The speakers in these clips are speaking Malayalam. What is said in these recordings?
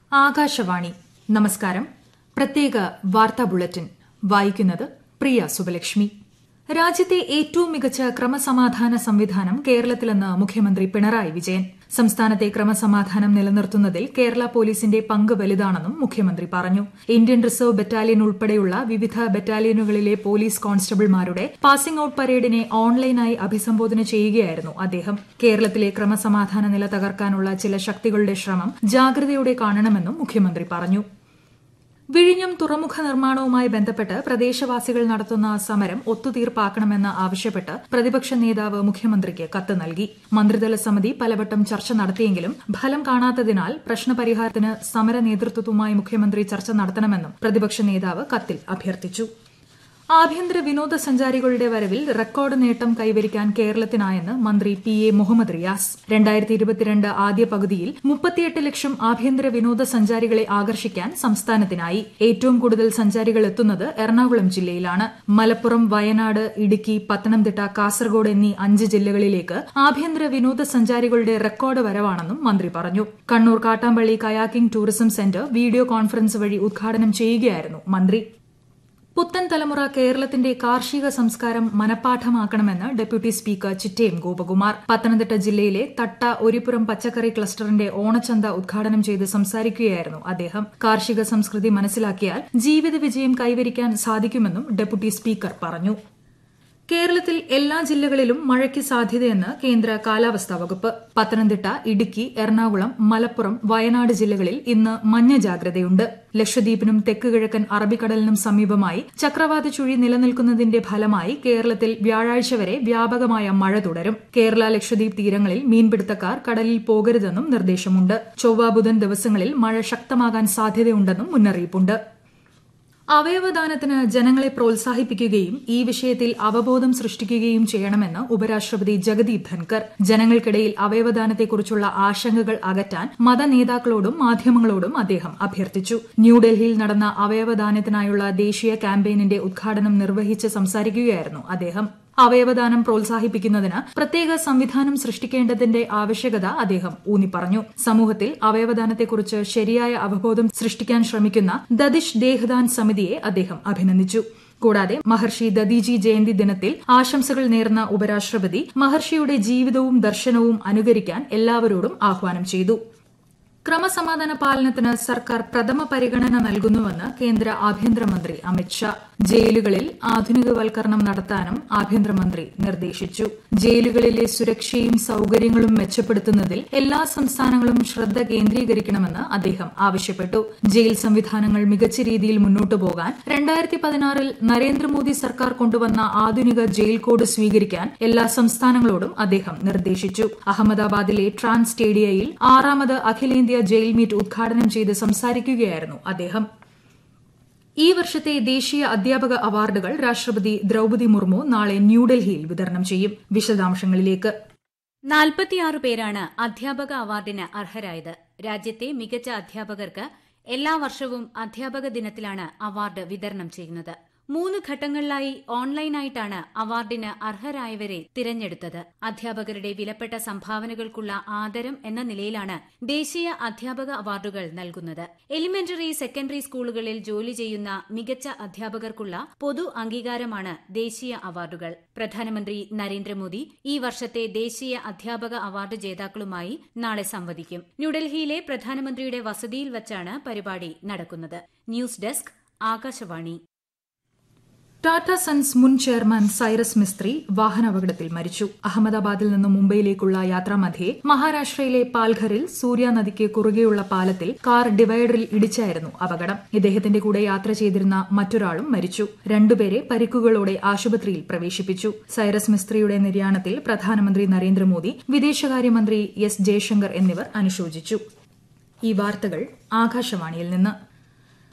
ആകാശവാണി നമസ്കാരം പ്രത്യേക വാർത്താ ബുള്ളറ്റിൻ വായിക്കുന്നത് പ്രിയ സുബലക്ഷ്മി രാജ്യത്തെ ഏറ്റവും മികച്ച ക്രമസമാധാന സംവിധാനം കേരളത്തിലെന്ന് മുഖ്യമന്ത്രി പിണറായി വിജയൻ സംസ്ഥാനത്തെ ക്രമസമാധാനം നിലനിർത്തുന്നതിൽ കേരള പോലീസിന്റെ പങ്ക് വലുതാണെന്നും മുഖ്യമന്ത്രി പറഞ്ഞു ഇന്ത്യൻ റിസർവ് ബറ്റാലിയൻ ഉൾപ്പെടെയുള്ള വിവിധ ബറ്റാലിയനുകളിലെ പോലീസ് കോൺസ്റ്റബിൾമാരുടെ പാസിംഗ് ഔട്ട് പരേഡിനെ ഓൺലൈനായി അഭിസംബോധന ചെയ്യുകയായിരുന്നു അദ്ദേഹം കേരളത്തിലെ ക്രമസമാധാന നില തകർക്കാനുള്ള ചില ശക്തികളുടെ ശ്രമം ജാഗ്രതയോടെ കാണണമെന്നും മുഖ്യമന്ത്രി പറഞ്ഞു വിഴിഞ്ഞം തുറമുഖ നിർമ്മാണവുമായി ബന്ധപ്പെട്ട് പ്രദേശവാസികൾ നടത്തുന്ന സമരം ഒത്തുതീർപ്പാക്കണമെന്ന് ആവശ്യപ്പെട്ട് പ്രതിപക്ഷ നേതാവ് മുഖ്യമന്ത്രിക്ക് കത്ത് നൽകി മന്ത്രിതല സമിതി പലവട്ടം ചർച്ച നടത്തിയെങ്കിലും ഫലം കാണാത്തതിനാൽ പ്രശ്നപരിഹാരത്തിന് സമര നേതൃത്വവുമായി മുഖ്യമന്ത്രി ചർച്ച നടത്തണമെന്നും പ്രതിപക്ഷ നേതാവ് കത്തിൽ അഭ്യർത്ഥിച്ചു ആഭ്യന്തര വിനോദസഞ്ചാരികളുടെ വരവിൽ റെക്കോർഡ് നേട്ടം കൈവരിക്കാൻ കേരളത്തിനായെന്ന് മന്ത്രി പി എ മുഹമ്മദ് റിയാസ് രണ്ടായിരത്തി ഇരുപത്തിരണ്ട് ആദ്യ പകുതിയിൽ മുപ്പത്തിയെട്ട് ലക്ഷം ആഭ്യന്തര വിനോദസഞ്ചാരികളെ ആകർഷിക്കാൻ സംസ്ഥാനത്തിനായി ഏറ്റവും കൂടുതൽ സഞ്ചാരികൾ എത്തുന്നത് എറണാകുളം ജില്ലയിലാണ് മലപ്പുറം വയനാട് ഇടുക്കി പത്തനംതിട്ട കാസർഗോഡ് എന്നീ അഞ്ച് ജില്ലകളിലേക്ക് ആഭ്യന്തര വിനോദസഞ്ചാരികളുടെ റെക്കോർഡ് വരവാണെന്നും മന്ത്രി പറഞ്ഞു Kannur Kattampally kayaking tourism centre video conference വഴി ഉദ്ഘാടനം ചെയ്യുകയായിരുന്നു മന്ത്രി പുത്തൻ തലമുറ കേരളത്തിന്റെ കാർഷിക സംസ്കാരം മനഃപ്പാഠമാക്കണമെന്ന് ഡെപ്യൂട്ടി സ്പീക്കർ ചിറ്റയം ഗോപകുമാർ പത്തനംതിട്ട ജില്ലയിലെ തട്ട ഒരിപ്പുറം പച്ചക്കറി ക്ലസ്റ്ററിന്റെ ഓണച്ചന്ത ഉദ്ഘാടനം ചെയ്ത് സംസാരിക്കുകയായിരുന്നു അദ്ദേഹം കാർഷിക സംസ്കൃതി മനസ്സിലാക്കിയാൽ ജീവിത വിജയം കൈവരിക്കാൻ സാധിക്കുമെന്നും ഡെപ്യൂട്ടി സ്പീക്കർ പറഞ്ഞു കേരളത്തിൽ എല്ലാ ജില്ലകളിലും മഴയ്ക്ക് സാധ്യതയെന്ന് കേന്ദ്ര കാലാവസ്ഥാ വകുപ്പ് പത്തനംതിട്ട ഇടുക്കി എറണാകുളം മലപ്പുറം വയനാട് ജില്ലകളിൽ ഇന്ന് മഞ്ഞ ജാഗ്രതയുണ്ട് ലക്ഷദ്വീപിനും തെക്ക് കിഴക്കൻ അറബിക്കടലിനും സമീപമായി ചക്രവാത ചുഴി നിലനിൽക്കുന്നതിന്റെ ഫലമായി കേരളത്തിൽ വ്യാഴാഴ്ച വരെ വ്യാപകമായ മഴ തുടരും കേരള ലക്ഷദ്വീപ് തീരങ്ങളിൽ മീൻപിടുത്തക്കാർ കടലിൽ പോകരുതെന്നും നിർദ്ദേശമുണ്ട് ചൊവ്വ ബുധൻ ദിവസങ്ങളിൽ മഴ ശക്തമാകാൻ സാധ്യതയുണ്ടെന്നും മുന്നറിയിപ്പുണ്ട് അവയവദാനത്തിന് ജനങ്ങളെ പ്രോത്സാഹിപ്പിക്കുകയും ഈ വിഷയത്തിൽ അവബോധം സൃഷ്ടിക്കുകയും ചെയ്യണമെന്ന് ഉപരാഷ്ട്രപതി ജഗദീപ് ധൻകർ ജനങ്ങൾക്കിടയിൽ അവയവദാനത്തെക്കുറിച്ചുള്ള ആശങ്കകൾ അകറ്റാൻ മതനേതാക്കളോടും മാധ്യമങ്ങളോടും അദ്ദേഹം അഭ്യർത്ഥിച്ചു ന്യൂഡൽഹിയിൽ നടന്ന അവയവദാനത്തിനായുള്ള ദേശീയ ക്യാമ്പയിനിന്റെ ഉദ്ഘാടനം നിർവഹിച്ച് സംസാരിക്കുകയായിരുന്നു അദ്ദേഹം അവയവദാനം പ്രോത്സാഹിപ്പിക്കുന്നതിന് പ്രത്യേക സംവിധാനം സൃഷ്ടിക്കേണ്ടതിന്റെ ആവശ്യകത അദ്ദേഹം ഊന്നിപ്പറഞ്ഞു സമൂഹത്തിൽ അവയവദാനത്തെക്കുറിച്ച് ശരിയായ അവബോധം സൃഷ്ടിക്കാൻ ശ്രമിക്കുന്ന ദദിഷ് ദേഹദാൻ സമിതിയെ അദ്ദേഹം അഭിനന്ദിച്ചു കൂടാതെ മഹർഷി ദദീജി ജയന്തി ദിനത്തിൽ ആശംസകൾ നേർന്ന ഉപരാഷ്ട്രപതി മഹർഷിയുടെ ജീവിതവും ദർശനവും അനുകരിക്കാൻ എല്ലാവരോടും ആഹ്വാനം ചെയ്തു ക്രമസമാധാന പാലനത്തിന് സർക്കാർ പ്രഥമ പരിഗണന നൽകുന്നുവെന്ന് കേന്ദ്ര ആഭ്യന്തരമന്ത്രി അമിത്ഷാ ജയിലുകളിൽ ആധുനികവൽക്കരണം നടത്താനും ആഭ്യന്തരമന്ത്രി നിർദ്ദേശിച്ചു ജയിലുകളിലെ സുരക്ഷയും സൌകര്യങ്ങളും മെച്ചപ്പെടുത്തുന്നതിൽ എല്ലാ സംസ്ഥാനങ്ങളും ശ്രദ്ധ കേന്ദ്രീകരിക്കണമെന്ന് അദ്ദേഹം ആവശ്യപ്പെട്ടു ജയിൽ സംവിധാനങ്ങൾ മികച്ച രീതിയിൽ മുന്നോട്ടു പോകാൻ രണ്ടായിരത്തി പതിനാറിൽ നരേന്ദ്രമോദി സർക്കാർ കൊണ്ടുവന്ന ആധുനിക ജയിൽ കോഡ് സ്വീകരിക്കാൻ എല്ലാ സംസ്ഥാനങ്ങളോടും അദ്ദേഹം നിർദ്ദേശിച്ചു അഹമ്മദാബാദിലെ ട്രാൻസ് സ്റ്റേഡിയയിൽ ആറാമത് അഖിലേന്ത്യാ ജയിൽ മീറ്റ് ഉദ്ഘാടനം ചെയ്ത് സംസാരിക്കുകയായിരുന്നു അദ്ദേഹം ഈ വർഷത്തെ ദേശീയ അധ്യാപക അവാർഡുകൾ രാഷ്ട്രപതി ദ്രൌപതി മുർമു നാളെ ന്യൂഡൽഹിയിൽ വിതരണം ചെയ്യും വിശദാംശങ്ങളിലേക്ക് നാൽപ്പത്തിയാറ് പേരാണ് അധ്യാപക അവാർഡിന് അർഹരായത് രാജ്യത്തെ മികച്ച അധ്യാപകർക്ക് എല്ലാ വർഷവും അധ്യാപക ദിനത്തിലാണ് അവാർഡ് വിതരണം ചെയ്യുന്നത് മൂന്ന് ഘട്ടങ്ങളിലായി ഓൺലൈനായിട്ടാണ് അവാർഡിന് അർഹരായവരെ തിരഞ്ഞെടുത്തത് അധ്യാപകരുടെ വിലപ്പെട്ട സംഭാവനകൾക്കുള്ള ആദരം എന്ന നിലയിലാണ് ദേശീയ അധ്യാപക അവാർഡുകൾ നൽകുന്നത് എലിമെന്ററി സെക്കൻഡറി സ്കൂളുകളിൽ ജോലി ചെയ്യുന്ന മികച്ച അധ്യാപകർക്കുള്ള പൊതു അംഗീകാരമാണ് ദേശീയ അവാർഡുകൾ പ്രധാനമന്ത്രി നരേന്ദ്രമോദി ഈ വർഷത്തെ ദേശീയ അധ്യാപക അവാർഡ് ജേതാക്കളുമായി നാളെ സംവദിക്കും ന്യൂഡൽഹിയിലെ പ്രധാനമന്ത്രിയുടെ വസതിയിൽ വച്ചാണ് പരിപാടി നടക്കുന്നത് news desk Akashvani Tata sons മുൻ ചെയർമാൻ സൈറസ് മിസ്ത്രി വാഹനാപകടത്തിൽ മരിച്ചു അഹമ്മദാബാദിൽ നിന്ന് മുംബൈയിലേക്കുള്ള യാത്രാമധ്യേ മഹാരാഷ്ട്രയിലെ പാൽഘറിൽ സൂര്യ നദിക്ക് കുറുകെയുള്ള പാലത്തിൽ കാർ ഡിവൈഡറിൽ ഇടിച്ചായിരുന്നു അപകടം ഇദ്ദേഹത്തിന്റെ കൂടെ യാത്ര ചെയ്തിരുന്ന മറ്റൊരാളും മരിച്ചു രണ്ടുപേരെ പരിക്കുകളോടെ ആശുപത്രിയിൽ പ്രവേശിപ്പിച്ചു സൈറസ് മിസ്ത്രിയുടെ നിര്യാണത്തിൽ പ്രധാനമന്ത്രി നരേന്ദ്രമോദി വിദേശകാര്യമന്ത്രി എസ് ജയശങ്കർ എന്നിവർ അനുശോചിച്ചു ഈ വാർത്തകൾ ആകാശവാണിയിൽ നിന്ന്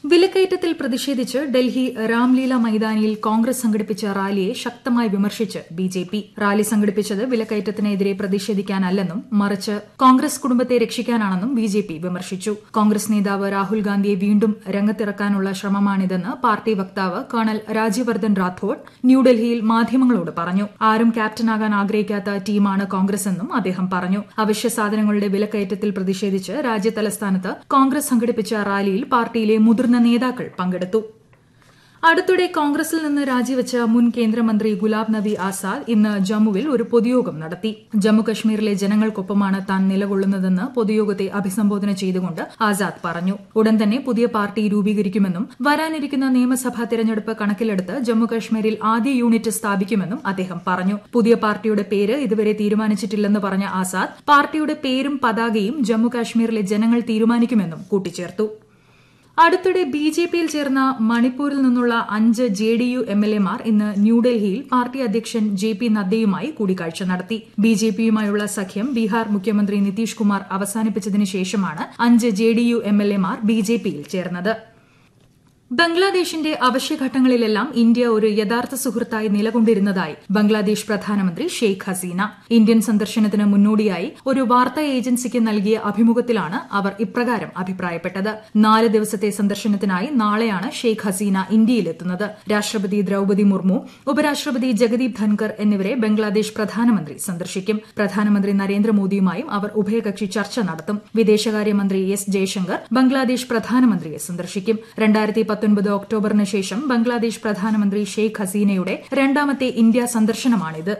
വിലക്കയറ്റത്തിൽ പ്രതിഷേധിച്ച് ഡൽഹി രാംലീല മൈതാനിയിൽ കോൺഗ്രസ് സംഘടിപ്പിച്ച റാലിയെ ശക്തമായി വിമർശിച്ച് ബി ജെ പി റാലി സംഘടിപ്പിച്ചത് വിലക്കയറ്റത്തിനെതിരെ പ്രതിഷേധിക്കാനല്ലെന്നും മറിച്ച് കോൺഗ്രസ് കുടുംബത്തെ രക്ഷിക്കാനാണെന്നും ബി ജെ പി വിമർശിച്ചു കോൺഗ്രസ് നേതാവ് രാഹുൽ ഗാന്ധിയെ വീണ്ടും രംഗത്തിറക്കാനുള്ള ശ്രമമാണിതെന്ന് പാർട്ടി വക്താവ് കേണൽ രാജ്യവർദ്ധൻ റാത്തോഡ് ന്യൂഡൽഹിയിൽ മാധ്യമങ്ങളോട് പറഞ്ഞു ആരും ക്യാപ്റ്റനാകാൻ ആഗ്രഹിക്കാത്ത ടീമാണ് കോൺഗ്രസ് എന്നും അദ്ദേഹം പറഞ്ഞു അവശ്യ സാധനങ്ങളുടെ വിലക്കയറ്റത്തിൽ പ്രതിഷേധിച്ച് രാജ്യതലസ്ഥാനത്ത് കോൺഗ്രസ് സംഘടിപ്പിച്ച റാലിയിൽ പാർട്ടിയിലെ മുതിർന്ന നേതാക്കൾ പങ്കെടുത്തു അടുത്തിടെ കോൺഗ്രസിൽ നിന്ന് രാജിവെച്ച മുൻ കേന്ദ്രമന്ത്രി ഗുലാബ് നബി ആസാദ് ഇന്ന് ജമ്മുവിൽ ഒരു പൊതുയോഗം നടത്തി ജമ്മുകശ്മീരിലെ ജനങ്ങൾക്കൊപ്പമാണ് താൻ നിലകൊള്ളുന്നതെന്ന് പൊതുയോഗത്തെ അഭിസംബോധന ചെയ്തുകൊണ്ട് ആസാദ് പറഞ്ഞു ഉടൻ തന്നെ പുതിയ പാർട്ടി രൂപീകരിക്കുമെന്നും വരാനിരിക്കുന്ന നിയമസഭാ തെരഞ്ഞെടുപ്പ് കണക്കിലെടുത്ത് ജമ്മുകശ്മീരിൽ ആദ്യ യൂണിറ്റ് സ്ഥാപിക്കുമെന്നും അദ്ദേഹം പറഞ്ഞു പുതിയ പാർട്ടിയുടെ പേര് ഇതുവരെ തീരുമാനിച്ചിട്ടില്ലെന്ന് പറഞ്ഞ ആസാദ് പാർട്ടിയുടെ പേരും പതാകയും ജമ്മുകാശ്മീരിലെ ജനങ്ങൾ തീരുമാനിക്കുമെന്നും കൂട്ടിച്ചേർത്തു അടുത്തിടെ ബി ജെ പിയിൽ ചേർന്ന മണിപ്പൂരിൽ നിന്നുള്ള അഞ്ച് J D U M L എമാർ ഇന്ന് ന്യൂഡൽഹിയിൽ പാർട്ടി അധ്യക്ഷൻ ജെ പി നദ്ദയുമായി കൂടിക്കാഴ്ച നടത്തി ബി ജെ പിയുമായുള്ള സഖ്യം ബീഹാർ മുഖ്യമന്ത്രി നിതീഷ് കുമാർ അവസാനിപ്പിച്ചതിനു ശേഷമാണ് അഞ്ച് J D U M L എമാർ ബി ജെ പിയിൽ ചേർന്നത് ബംഗ്ലാദേശിന്റെ അവശ്യഘട്ടങ്ങളിലെല്ലാം ഇന്ത്യ ഒരു യഥാർത്ഥ സുഹൃത്തായി നിലകൊണ്ടിരുന്നതായി ബംഗ്ലാദേശ് പ്രധാനമന്ത്രി ഷെയ്ഖ് ഹസീന ഇന്ത്യൻ സന്ദർശനത്തിന് മുന്നോടിയായി ഒരു വാർത്താ ഏജൻസിക്ക് നൽകിയ അഭിമുഖത്തിലാണ് അവർ ഇപ്രകാരം അഭിപ്രായപ്പെട്ടത് നാല് ദിവസത്തെ സന്ദർശനത്തിനായി നാളെയാണ് ഷെയ്ഖ് ഹസീന ഇന്ത്യയിലെത്തുന്നത് രാഷ്ട്രപതി ദ്രൌപതി മുർമു ഉപരാഷ്ട്രപതി ജഗദീപ് ധൻകർ എന്നിവരെ ബംഗ്ലാദേശ് പ്രധാനമന്ത്രി സന്ദർശിക്കും പ്രധാനമന്ത്രി നരേന്ദ്രമോദിയുമായും അവർ ഉഭയകക്ഷി ചർച്ച നടത്തും വിദേശകാര്യമന്ത്രി എസ് ജയശങ്കർ ബംഗ്ലാദേശ് പ്രധാനമന്ത്രിയെ സന്ദർശിക്കും രണ്ടായിരത്തി പത്തൊൻപത് ഒക്ടോബറിന് ശേഷം ബംഗ്ലാദേശ് പ്രധാനമന്ത്രി ഷെയ്ഖ് ഹസീനയുടെ രണ്ടാമത്തെ ഇന്ത്യ സന്ദർശനമാണിത്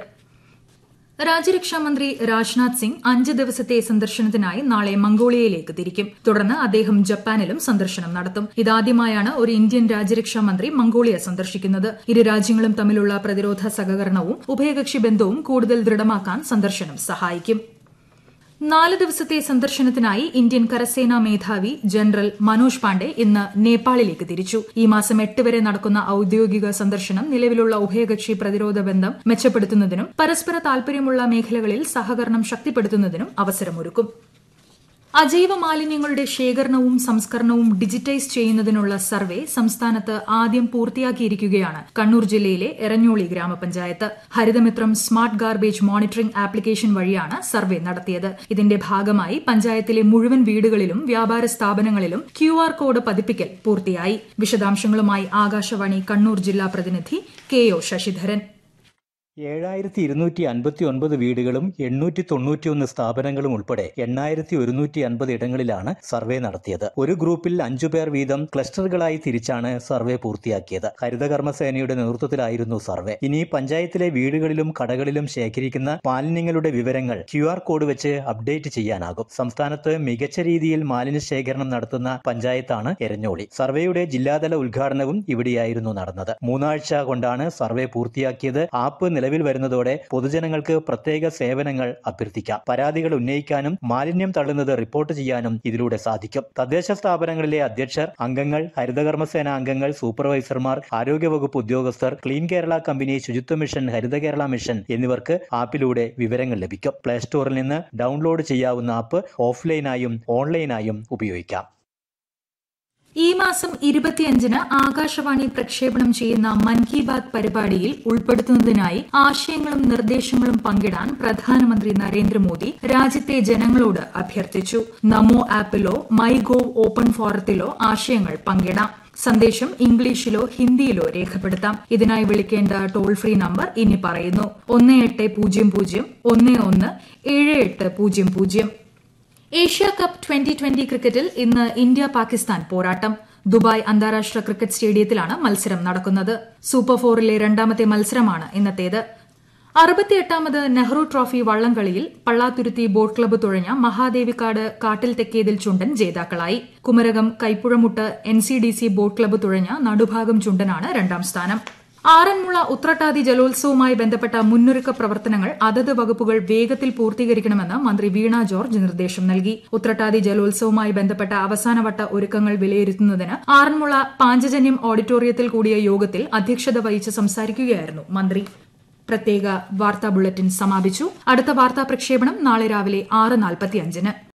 രാജ്യരക്ഷാമന്ത്രി രാജ്നാഥ് സിംഗ് അഞ്ച് ദിവസത്തെ സന്ദർശനത്തിനായി നാളെ മംഗോളിയയിലേക്ക് തിരിക്കും തുടർന്ന് അദ്ദേഹം ജപ്പാനിലും സന്ദർശനം നടത്തും ഇതാദ്യമായാണ് ഒരു ഇന്ത്യൻ രാജ്യരക്ഷാ മന്ത്രി മംഗോളിയ സന്ദർശിക്കുന്നത് ഇരു രാജ്യങ്ങളും തമ്മിലുള്ള പ്രതിരോധ സഹകരണവും ഉഭയകക്ഷി ബന്ധവും കൂടുതൽ ദൃഢമാക്കാൻ സന്ദർശനം സഹായിക്കും നാല് ദിവസത്തെ സന്ദർശനത്തിനായി ഇന്ത്യൻ കരസേനാ മേധാവി ജനറൽ മനോജ് പാണ്ഡെ ഇന്ന് നേപ്പാളിലേക്ക് തിരിച്ചു ഈ മാസം എട്ട് വരെ നടക്കുന്ന ഔദ്യോഗിക സന്ദർശനം നിലവിലുള്ള ഉഭയകക്ഷി പ്രതിരോധ ബന്ധം മെച്ചപ്പെടുത്തുന്നതിനും പരസ്പര താൽപര്യമുള്ള മേഖലകളിൽ സഹകരണം ശക്തിപ്പെടുത്തുന്നതിനും അവസരമൊരുക്കും അജൈവ മാലിന്യങ്ങളുടെ ശേഖരണവും സംസ്കരണവും ഡിജിറ്റൈസ് ചെയ്യുന്നതിനുള്ള സർവേ സംസ്ഥാനത്ത് ആദ്യം പൂർത്തിയാക്കിയിരിക്കുകയാണ് കണ്ണൂർ ജില്ലയിലെ എരഞ്ഞോളി ഗ്രാമപഞ്ചായത്ത് Harithamithram smart garbage monitoring application വഴിയാണ് സർവേ നടത്തിയത് ഇതിന്റെ ഭാഗമായി പഞ്ചായത്തിലെ മുഴുവൻ വീടുകളിലും വ്യാപാര സ്ഥാപനങ്ങളിലും ക്യു ആർ കോഡ് പതിപ്പിക്കൽ പൂർത്തിയായി വിശദാംശങ്ങളുമായി ആകാശവാണി കണ്ണൂർ ജില്ലാ പ്രതിനിധി കെ ഒ ശശിധരൻ ഏഴായിരത്തി ഇരുന്നൂറ്റി അൻപത്തി ഒൻപത് വീടുകളും എണ്ണൂറ്റി തൊണ്ണൂറ്റിയൊന്ന് സ്ഥാപനങ്ങളും ഉൾപ്പെടെ എണ്ണായിരത്തി ഒരുന്നൂറ്റി അൻപത് ഇടങ്ങളിലാണ് സർവേ നടത്തിയത് ഒരു ഗ്രൂപ്പിൽ അഞ്ചു പേർ വീതം ക്ലസ്റ്ററുകളായി തിരിച്ചാണ് സർവേ പൂർത്തിയാക്കിയത് ഹരിതകർമ്മസേനയുടെ നേതൃത്വത്തിലായിരുന്നു സർവേ ഇനി പഞ്ചായത്തിലെ വീടുകളിലും കടകളിലും ശേഖരിക്കുന്ന മാലിന്യങ്ങളുടെ വിവരങ്ങൾ ക്യു ആർ കോഡ് വെച്ച് അപ്ഡേറ്റ് ചെയ്യാനാകും സംസ്ഥാനത്ത് മികച്ച രീതിയിൽ മാലിന്യ ശേഖരണം നടത്തുന്ന പഞ്ചായത്താണ് എരഞ്ഞോളി സർവേയുടെ ജില്ലാതല ഉദ്ഘാടനവും ഇവിടെയായിരുന്നു നടന്നത് മൂന്നാഴ്ച കൊണ്ടാണ് സർവേ പൂർത്തിയാക്കിയത് ആപ്പ് നിലവിൽ വരുന്നതോടെ പൊതുജനങ്ങൾക്ക് പ്രത്യേക സേവനങ്ങൾ അഭ്യർത്ഥിക്കാം പരാതികൾ ഉന്നയിക്കാനും മാലിന്യം തള്ളുന്നത് റിപ്പോർട്ട് ചെയ്യാനും ഇതിലൂടെ സാധിക്കും തദ്ദേശ സ്ഥാപനങ്ങളിലെ അധ്യക്ഷർ അംഗങ്ങൾ ഹരിതകർമ്മസേന അംഗങ്ങൾ സൂപ്പർവൈസർമാർ ആരോഗ്യവകുപ്പ് ഉദ്യോഗസ്ഥർ clean Kerala company Suchitwa mission Haritha Kerala mission എന്നിവർക്ക് ആപ്പിലൂടെ വിവരങ്ങൾ ലഭിക്കും പ്ലേ സ്റ്റോറിൽ നിന്ന് ഡൗൺലോഡ് ചെയ്യാവുന്ന ആപ്പ് ഓഫ്ലൈനായും ഓൺലൈനായും ഉപയോഗിക്കാം ഈ മാസം ഇരുപത്തിയഞ്ചിന് ആകാശവാണി പ്രക്ഷേപണം ചെയ്യുന്ന മൻ കി ബാത് പരിപാടിയിൽ ഉൾപ്പെടുത്തുന്നതിനായി ആശയങ്ങളും നിർദ്ദേശങ്ങളും പങ്കിടാൻ പ്രധാനമന്ത്രി നരേന്ദ്രമോദി രാജ്യത്തെ ജനങ്ങളോട് അഭ്യർത്ഥിച്ചു നമോ ആപ്പിലോ മൈ ഗോവ് ഓപ്പൺ ഫോറത്തിലോ ആശയങ്ങൾ പങ്കിടാം സന്ദേശം ഇംഗ്ലീഷിലോ ഹിന്ദിയിലോ രേഖപ്പെടുത്താം ഇതിനായി വിളിക്കേണ്ട ടോൾ ഫ്രീ നമ്പർ ഇനി പറയുന്നു ഒന്ന് എട്ട് പൂജ്യം പൂജ്യം ഒന്ന് ഒന്ന് ഏഴ് എട്ട് പൂജ്യം പൂജ്യം ഏഷ്യ കപ്പ് ട്വന്റി ട്വന്റി ക്രിക്കറ്റിൽ ഇന്ന് ഇന്ത്യ പാകിസ്ഥാൻ പോരാട്ടം ദുബായ് അന്താരാഷ്ട്ര ക്രിക്കറ്റ് സ്റ്റേഡിയത്തിലാണ് മത്സരം നടക്കുന്നത് സൂപ്പർ ഫോറിലെ രണ്ടാമത്തെ മത്സരമാണ് ഇന്നത്തേത് അറുപത്തിയെട്ടാമത് നെഹ്റു ട്രോഫി വള്ളംകളിയിൽ പള്ളാത്തുരുത്തി ബോട്ട് ക്ലബ്ബ് തുഴഞ്ഞ മഹാദേവിക്കാട് കാട്ടിൽ തെക്കേതിൽ ചുണ്ടൻ ജേതാക്കളായി Kumarakom Kaipuzhamuttu N C D C boat club തുഴഞ്ഞ നടുഭാഗം ചുണ്ടനാണ് രണ്ടാം സ്ഥാനം ആറന്മുള ഉത്രട്ടാതി ജലോത്സവവുമായി ബന്ധപ്പെട്ട മുന്നൊരുക്ക പ്രവർത്തനങ്ങൾ അതത് വകുപ്പുകൾ വേഗത്തിൽ പൂർത്തീകരിക്കണമെന്ന് മന്ത്രി വീണ ജോർജ് നിർദ്ദേശം നൽകി ഉത്രട്ടാതി ജലോത്സവവുമായി ബന്ധപ്പെട്ട അവസാനവട്ട ഒരുക്കങ്ങൾ വിലയിരുത്തുന്നതിന് ആറന്മുള പാഞ്ചജന്യം ഓഡിറ്റോറിയത്തിൽ കൂടിയ യോഗത്തിൽ അധ്യക്ഷത വഹിച്ച് സംസാരിക്കുകയായിരുന്നു മന്ത്രി പ്രത്യേക വാർത്താ ബുള്ളറ്റിൻ സമാപിച്ചു അടുത്ത വാർത്താ പ്രക്ഷേപണം നാളെ രാവിലെ ആറ് നാൽപ്പത്തിയഞ്ചിന്